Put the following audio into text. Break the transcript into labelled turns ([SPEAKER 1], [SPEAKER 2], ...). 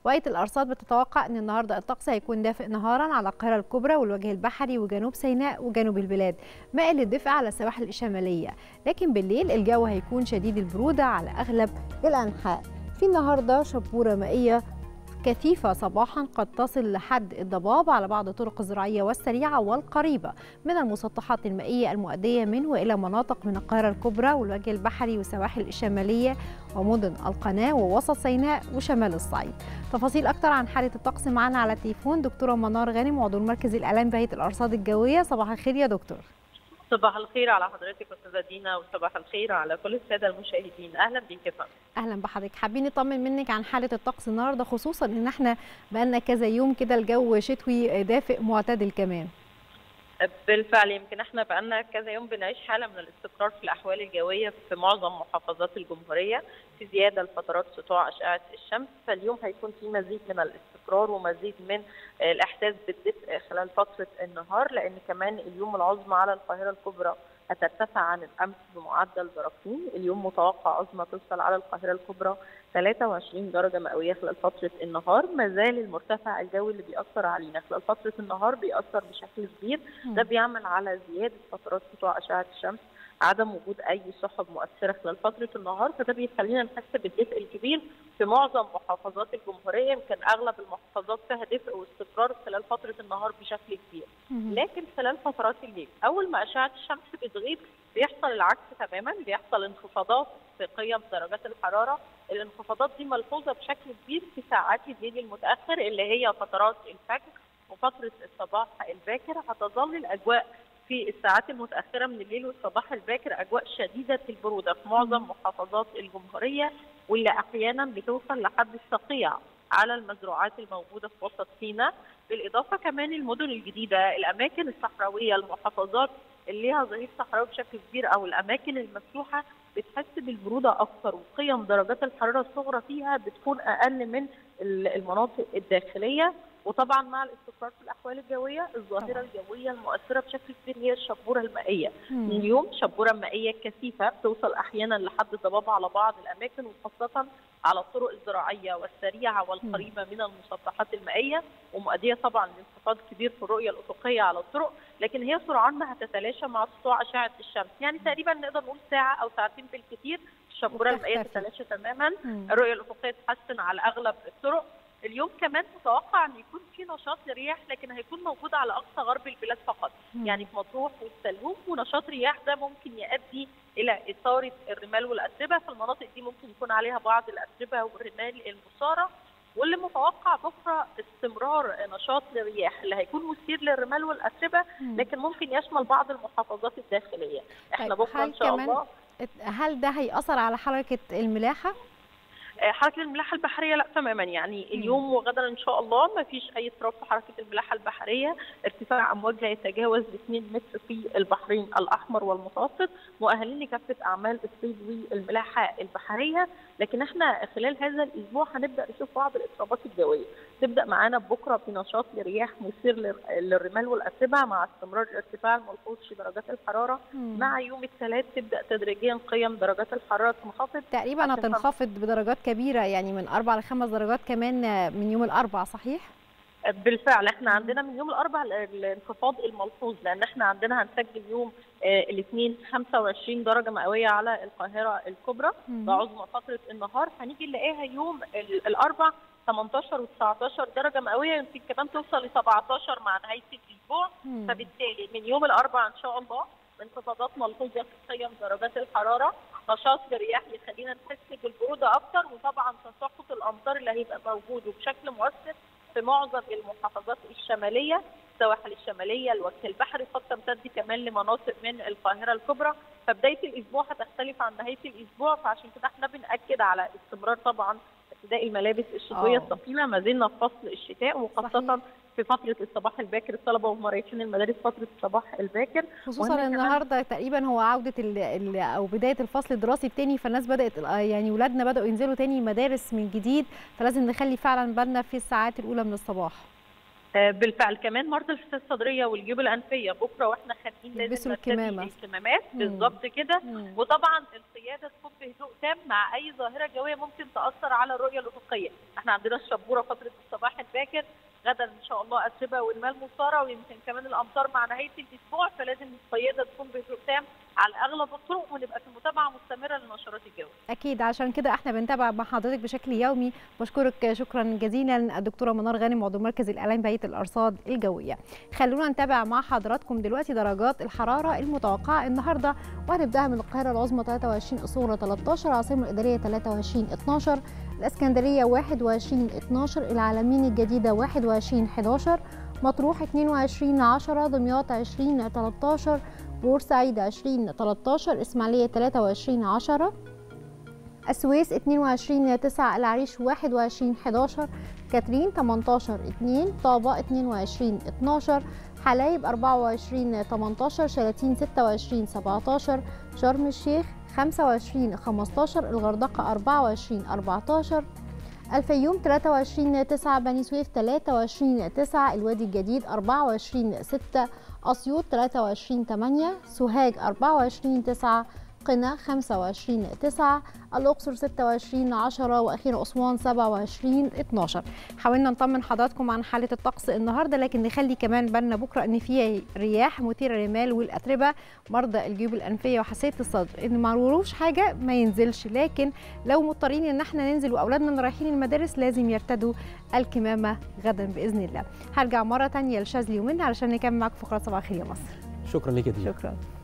[SPEAKER 1] وهيئه الارصاد بتتوقع ان النهارده الطقس هيكون دافئ نهارا على القاهره الكبرى والوجه البحري وجنوب سيناء وجنوب البلاد مائل للدفء على السواحل الشماليه لكن بالليل الجو هيكون شديد البروده على اغلب الانحاء في النهارده شبوره مائيه كثيفة صباحا قد تصل لحد الضباب على بعض الطرق الزراعية والسريعة والقريبة من المسطحات المائية المؤدية من وإلى مناطق من القاهرة الكبرى والوجه البحري والسواحل الشمالية ومدن القناة ووسط سيناء وشمال الصعيد تفاصيل أكثر عن حالة الطقس معنا على التليفون دكتورة منار غانم عضو المركز الإعلامي بهيئة الأرصاد الجوية صباح الخير يا دكتور
[SPEAKER 2] صباح الخير على حضرتك استاذه دينا وصباح الخير على كل الساده المشاهدين اهلا بيك يا فندم
[SPEAKER 1] اهلا بحضرتك حابين نطمن منك عن حاله الطقس النهارده خصوصا ان احنا بقالنا كذا يوم كده الجو شتوي دافئ معتدل كمان
[SPEAKER 2] بالفعل يمكن احنا بقالنا كذا يوم بنعيش حاله من الاستقرار في الاحوال الجويه في معظم محافظات الجمهوريه في زياده لفترات سطوع اشعه الشمس فاليوم هيكون في مزيد من الاستقرار ومزيد من الاحساس بالدفء خلال فتره النهار لان كمان اليوم العظمى على القاهره الكبرى هترتفع عن الامس بمعدل درجتين، اليوم متوقع عظمى توصل على القاهره الكبرى 23 درجه مئويه خلال فتره النهار، ما زال المرتفع الجوي اللي بيأثر علينا خلال فتره النهار بيأثر بشكل كبير، ده بيعمل على زياده فترات سطوع اشعه الشمس عدم وجود اي سحب مؤثره خلال فتره النهار فده بيخلينا نحس بالدفء الكبير في معظم محافظات الجمهوريه يمكن اغلب المحافظات فيها دفء واستقرار خلال فتره النهار بشكل كبير لكن خلال فترات الليل اول ما اشعه الشمس بتغيب بيحصل العكس تماما بيحصل انخفاضات في قيم درجات الحراره الانخفاضات دي ملحوظه بشكل كبير في ساعات الليل المتاخر اللي هي فترات الفجر وفتره الصباح الباكر هتظل الاجواء في الساعات المتأخرة من الليل والصباح الباكر أجواء شديدة البرودة في معظم محافظات الجمهورية واللي أحيانا بتوصل لحد الصقيع على المزروعات الموجودة في وسط سيناء بالإضافة كمان المدن الجديدة الأماكن الصحراوية المحافظات اللي ليها ظهير صحراوي بشكل كبير أو الأماكن المفتوحة بتحس بالبرودة أكثر وقيم درجات الحرارة الصغرى فيها بتكون أقل من المناطق الداخلية وطبعا مع الاستقرار في الاحوال الجويه الظاهره الجويه المؤثره بشكل كبير هي الشبوره المائيه مم. اليوم شبوره مائيه كثيفه بتوصل احيانا لحد ضباب على بعض الاماكن وخاصه على الطرق الزراعيه والسريعه والقريبه من المسطحات المائيه ومؤديه طبعا لانخفاض كبير في الرؤيه الافقيه على الطرق لكن هي سرعان ما هتتلاشى مع سطوع اشعه الشمس يعني تقريبا نقدر نقول ساعه او ساعتين بالكثير الشبوره المائيه تتلاشى تماما مم. الرؤيه الافقيه تتحسن على اغلب الطرق اليوم كمان متوقع ان يكون في نشاط لرياح لكن هيكون موجود على اقصى غرب البلاد فقط م. يعني في مطروح والسلوم ونشاط رياح ده ممكن يؤدي الى اثاره الرمال والاتربه في المناطق دي ممكن يكون عليها بعض الاتربه والرمال المثاره واللي متوقع بكره استمرار نشاط للرياح اللي هيكون مثير للرمال والاتربه لكن ممكن يشمل بعض المحافظات الداخليه احنا بكره ان شاء الله
[SPEAKER 1] هل ده هيأثر على حركه الملاحه؟
[SPEAKER 2] حركه الملاحه البحريه لا تماما يعني اليوم وغدا ان شاء الله ما فيش اي اضطراب في حركه الملاحه البحريه ارتفاع امواج لا يتجاوز 2 متر في البحرين الاحمر والمتوسط مؤهلين لكافه اعمال الصيد والملاحه البحريه لكن احنا خلال هذا الاسبوع هنبدا نشوف بعض الاضطرابات الجويه تبدا معانا بكره بنشاط لرياح مثير للرمال والاتربه مع استمرار الارتفاع الملحوظ في درجات الحراره مم. مع يوم الثلاث تبدا تدريجيا قيم درجات الحراره تنخفض
[SPEAKER 1] تقريبا هتنخفض بدرجات كبيره يعني من اربع لخمس درجات كمان من يوم الاربع صحيح؟
[SPEAKER 2] بالفعل احنا عندنا من يوم الاربع الانخفاض الملحوظ لان احنا عندنا هنسجل يوم الاثنين 25 درجه مئويه على القاهره الكبرى ده عظمى فتره النهار هنيجي نلاقيها يوم الاربع 18 و19 درجه مئويه يمكن كمان توصل ل 17 مع نهايه الاسبوع فبالتالي من يوم الاربع ان شاء الله انخفاضات ملحوظه في قيم درجات الحراره نشاط الرياح يخلينا نحس بالبروده اكتر وطبعا تساقط الامطار اللي هيبقى موجود وبشكل مؤثر في معظم المحافظات الشماليه السواحل الشماليه الوجه البحري قد تمتد كمان لمناطق من القاهره الكبرى فبدايه الاسبوع هتختلف عن نهايه الاسبوع فعشان كده احنا بناكد على استمرار طبعا ارتداء الملابس الشتويه الثقيله ما زلنا في فصل الشتاء وخاصه صحيح. في فتره الصباح الباكر الطلبه وهم رايحين المدارس فتره الصباح الباكر
[SPEAKER 1] خصوصا النهارده تقريبا هو عوده ال ال او بدايه الفصل الدراسي الثاني فالناس بدات يعني ولادنا بداوا ينزلوا تاني مدارس من جديد فلازم نخلي فعلا بالنا في الساعات الاولى من الصباح
[SPEAKER 2] بالفعل كمان مرضى الفساد الصدريه والجيوب الانفيه بكره واحنا خارجين لازم
[SPEAKER 1] يلبسوا
[SPEAKER 2] نرتدي
[SPEAKER 1] الكمامة.
[SPEAKER 2] الكمامات
[SPEAKER 1] مم.
[SPEAKER 2] بالظبط كده
[SPEAKER 1] مم.
[SPEAKER 2] وطبعا القياده تكون بهدوء تام مع اي ظاهره جويه ممكن تاثر على الرؤيه الافقيه احنا عندنا الشبوره فتره الصباح الباكر غدا ان شاء الله اتربه ورمال مثاره ويمكن كمان الامطار مع نهايه الاسبوع فلازم القياده تكون بهدوء تام على اغلب الطرق ونبقى في متابعه مستمره للنشرات الجويه
[SPEAKER 1] اكيد عشان كده احنا بنتابع مع حضرتك بشكل يومي بشكرك شكرا جزيلا الدكتوره منار غانم عضو مركز الاعلام بهيئه الارصاد الجويه خلونا نتابع مع حضراتكم دلوقتي درجات الحراره المتوقعه النهارده وهنبداها من القاهره العظمى 23 الصغرى 13 العاصمه الاداريه 23 12 الاسكندريه 21 12 العالمين الجديده 21 11 مطروح 22 10 دمياط 20 13 بورسعيد 20 13 اسماعيليه 23 10 السويس 22 9 العريش 21 11 كاترين 18 2 طابة 22 12 حلايب 24 18 شلاتين 26 17 شرم الشيخ 25 15 الغردقة 24 14 الفيوم 23 9 بني سويف 23 9 الوادي الجديد 24 6 أسيوط 23 8 سوهاج 24 9 قنا 25 9 الأقصر 26 10 وأخيرا أسوان 27 12 حاولنا نطمن حضراتكم عن حالة الطقس النهاردة لكن نخلي كمان بالنا بكرة إن في رياح مثيرة للمال والأتربة مرضى الجيوب الأنفية وحساسية الصدر إن ما وروش حاجة ما ينزلش لكن لو مضطرين إن احنا ننزل وأولادنا رايحين المدارس لازم يرتدوا الكمامة غدا بإذن الله هرجع مرة تانية لشاذلي ومنى علشان نكمل معاكم فقرة صباح الخير يا مصر
[SPEAKER 3] شكرا لك يا دينا
[SPEAKER 1] شكرا